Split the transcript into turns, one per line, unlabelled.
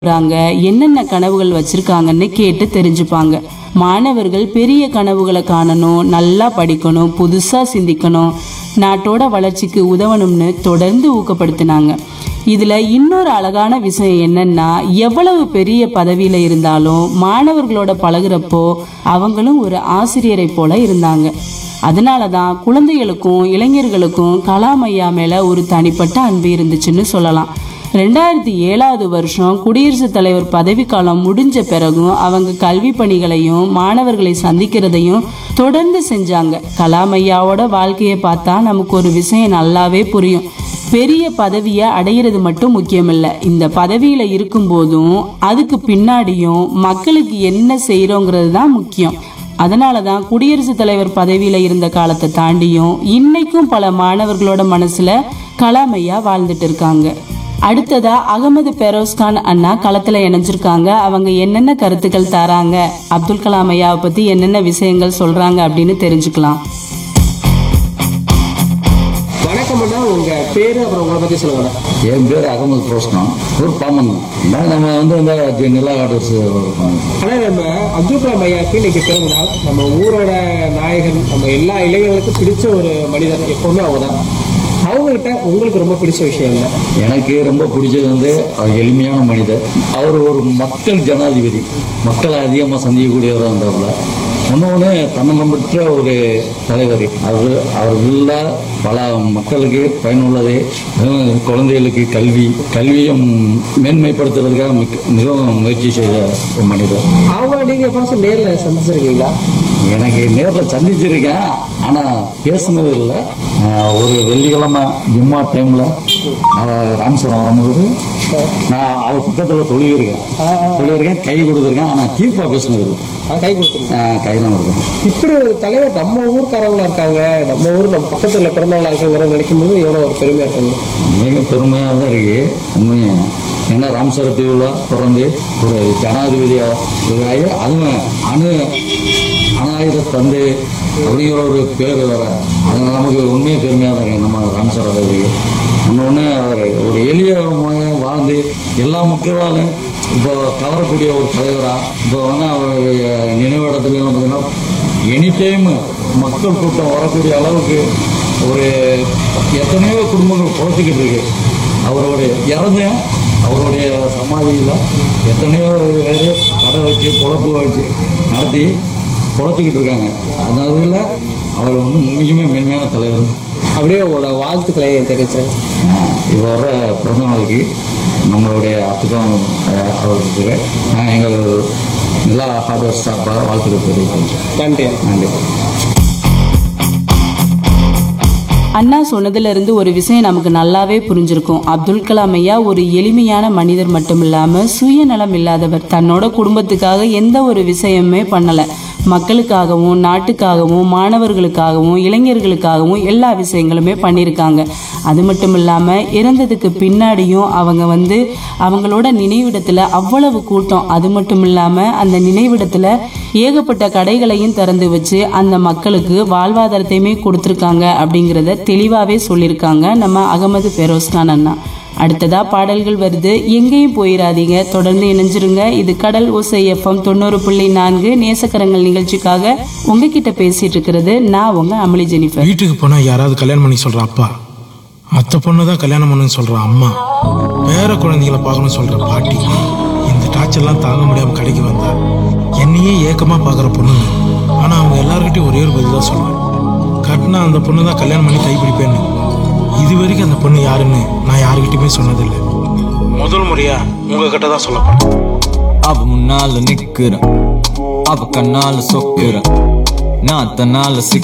போறாங்க என்னென்ன கனவுகள் வச்சிருக்காங்கன்னு கேட்டு தெரிஞ்சுப்பாங்க மாணவர்கள் பெரிய கனவுகளை காணணும் நல்லா படிக்கணும் புதுசா சிந்திக்கணும் நாட்டோட வளர்ச்சிக்கு உதவணும்னு தொடர்ந்து ஊக்கப்படுத்தினாங்க இதுல இன்னொரு அழகான விஷயம் என்னன்னா எவ்வளவு பெரிய பதவியில இருந்தாலும் மாணவர்களோட பழகுறப்போ அவங்களும் ஒரு ஆசிரியரை போல இருந்தாங்க அதனால தான் குழந்தைகளுக்கும் இளைஞர்களுக்கும் கலாம் ஐயா மேல ஒரு தனிப்பட்ட அன்பு இருந்துச்சுன்னு சொல்லலாம் ரெண்டாயிரத்தி ஏழாவது வருஷம் குடியரசுத் தலைவர் பதவிக்காலம் முடிஞ்ச பிறகும் அவங்க கல்வி பணிகளையும் மாணவர்களை சந்திக்கிறதையும் தொடர்ந்து செஞ்சாங்க கலாம் ஐயாவோட வாழ்க்கையை பார்த்தா நமக்கு ஒரு விஷயம் நல்லாவே புரியும் பெரிய பதவியை அடையிறது மட்டும் முக்கியமில்ல இந்த பதவியில இருக்கும்போதும் அதுக்கு பின்னாடியும் மக்களுக்கு என்ன செய்யறோங்கிறது தான் முக்கியம் அதனால தான் குடியரசுத் தலைவர் பதவியில இருந்த காலத்தை தாண்டியும் இன்னைக்கும் பல மாணவர்களோட மனசுல கலாம் ஐயா வாழ்ந்துட்டு இருக்காங்க அடுத்ததா அகமது பெரோஸ்கான் அண்ணா களத்துல இணைஞ்சிருக்காங்க அவங்க என்னென்ன கருத்துக்கள் தராங்க அப்துல் கலாம் ஐயாவை பத்தி என்னென்ன விஷயங்கள் சொல்றாங்க அப்படின்னு தெரிஞ்சுக்கலாம்
வணக்கம் அண்ணா உங்க பேரு அப்புறம் உங்களை பத்தி சொல்லுங்க
என் பேர் அகமது ரோஸ்னா ஒரு பாமன் தான் நம்ம வந்து இந்த நிலா காட்டர்ஸ்
ஆனா நம்ம அப்துல் கலாம் ஐயாக்கு இன்னைக்கு பிறந்த நாள் நம்ம ஊரோட நாயகன் நம்ம எல்லா இளைஞர்களுக்கும் பிடிச்ச ஒரு மனிதர் எப்பவுமே அவங்க தான் அவங்ககிட்ட உங்களுக்கு ரொம்ப பிடிச்ச விஷயம் என்ன
எனக்கு ரொம்ப பிடிச்சது வந்து அவர் எளிமையான மனிதர் அவர் ஒரு மக்கள் ஜனாதிபதி மக்களை அதிகமாக சந்திக்கக்கூடியவராக இருந்தாப்புல இன்னொன்று தன்னம்பற்ற ஒரு தலைவர் அவர் அவர் இல்ல பல மக்களுக்கு பயனுள்ளது அதுவும் குழந்தைகளுக்கு கல்வி கல்வியும் மேன்மைப்படுத்துறதுக்காக மிக்க- மிகவும் முயற்சி செய்த ஒரு மனிதர்
அவங்க நீங்க எப்போ நேர்ல சந்திச்சிருக்கீங்களா
எனக்கு நேரில் சந்திச்சிருக்கேன் ஆனால் பேசுனது இல்லை ஆஹ் ஒரு வெள்ளிக்கிழமை ஜும்மா டைமில் ராமேஸ்வரம் வரும்போது நான் அவர் பக்கத்தில் தொழுகிருக்கேன் தொழுகிருக்கேன் கை கொடுத்துருக்கேன் ஆனால் தீர்ப்பாக பேசுனது இல்லை
நான் கை கொடுத்துருங்க
ஆஹ் கை தான் இருக்கேன்
இப்படி ஒரு தலைவர் நம்ம ஊர்க்காரங்களா இருக்காங்க நம்ம ஊர் நம்ம பக்கத்துல பிறந்தவங்களா இருக்காங்கிற நினைக்கும் போது எவ்வளவு ஒரு பெருமையா இருக்காங்க
மிக பெருமையாக தான் இருக்கு உண்மையாக ஏன்னா ராமேஸ்வர தீவில் பிறந்து ஒரு ஜனாதிபதியாக ஆகி அதுவும் அணு அணாயுத தந்தை அப்படிங்கிற ஒரு பேர் வர அது நமக்கு உண்மையே பெருமையாக தான் இருக்கு நம்ம ராமேஸ்வர தேவிக்கு நம்ம ஒன்று அவர் ஒரு எளிய முறையா வாழ்ந்து எல்லா மக்களாலும் இப்போ கவரக்கூடிய ஒரு தலைவராக இப்போ வந்து அவருடைய நினைவிடத்துலாம் பார்த்தீங்கன்னா எனி டைம் மக்கள் கூட்டம் வரக்கூடிய அளவுக்கு ஒரு எத்தனையோ குடும்பங்கள் குறைச்சிக்கிட்டு இருக்கு அவருடைய இறந்த அவருடைய சமாதியில் எத்தனையோ பேர் கடை வச்சு பொழப்பு வச்சு நடத்தி குறைச்சிக்கிட்டு இருக்காங்க அதனால அவர் வந்து மிகவும் மென்மையான தலைவர்
அப்படியே உங்களோட வாழ்த்துக்களை தெரிவிச்சேன்
இப்போ வர பிறந்த நாளைக்கு நம்மளுடைய அத்துக்கம் அவருக்கு நான் எங்கள் எல்லா ஹார்ட்வேர் ஸ்டாஃபாக வாழ்த்துக்கள் தெரிவிக்கிறேன்
நன்றி
நன்றி
அண்ணா சொன்னதுல இருந்து ஒரு விஷயம் நமக்கு நல்லாவே புரிஞ்சிருக்கும் அப்துல் கலாம் ஐயா ஒரு எளிமையான மனிதர் மட்டும் இல்லாம சுயநலம் இல்லாதவர் தன்னோட குடும்பத்துக்காக எந்த ஒரு விஷயமே பண்ணல மக்களுக்காகவும் நாட்டுக்காகவும் மாணவர்களுக்காகவும் இளைஞர்களுக்காகவும் எல்லா விஷயங்களுமே பண்ணியிருக்காங்க அது மட்டும் இல்லாம இறந்ததுக்கு பின்னாடியும் அவங்க வந்து அவங்களோட நினைவிடத்துல அவ்வளவு கூட்டம் அது மட்டும் இல்லாம அந்த நினைவிடத்துல ஏகப்பட்ட கடைகளையும் திறந்து வச்சு அந்த மக்களுக்கு வாழ்வாதாரத்தையுமே கொடுத்துருக்காங்க அப்படிங்கிறத தெளிவாகவே சொல்லியிருக்காங்க நம்ம அகமது பெரோஸ்கான் அண்ணா அடுத்ததா பாடல்கள் வருது எங்கேயும் போயிடாதீங்க தொடர்ந்து இணைஞ்சிருங்க இது கடல் ஓசை எஃப்எம் தொண்ணூறு புள்ளி நான்கு நேசக்கரங்கள் நிகழ்ச்சிக்காக உங்ககிட்ட பேசிட்டு இருக்கிறது நான் உங்க அமளி ஜெனிஃபர்
வீட்டுக்கு போனா யாராவது கல்யாணம் பண்ணி சொல்ற அப்பா அத்தை பொண்ணு தான் கல்யாணம் பண்ணுன்னு சொல்ற அம்மா பேர குழந்தைகளை பார்க்கணும்னு சொல்ற பாட்டி இந்த டார்ச்சர்லாம் தாங்க முடியாம கடைக்கு வந்தா என்னையே ஏக்கமா பார்க்குற பொண்ணுங்க ஆனா அவங்க எல்லார்கிட்டயும் ஒரே ஒரு பதில் தான் சொல்லுவேன் கட்டினா அந்த பொண்ணு தான் கல்யாணம் பண்ணி கைப்பிடிப்பேன்னு இது வரைக்கும் அந்த பொண்ணு யாருன்னு நான் யாருக்கிட்டயுமே சொன்னதில்லை முதல் முறையா உங்ககிட்ட தான் சொல்ல போறேன்
அவ முன்னால நிக்கிற அவ கண்ணால சொக்கிற நான் தன்னால சிக்க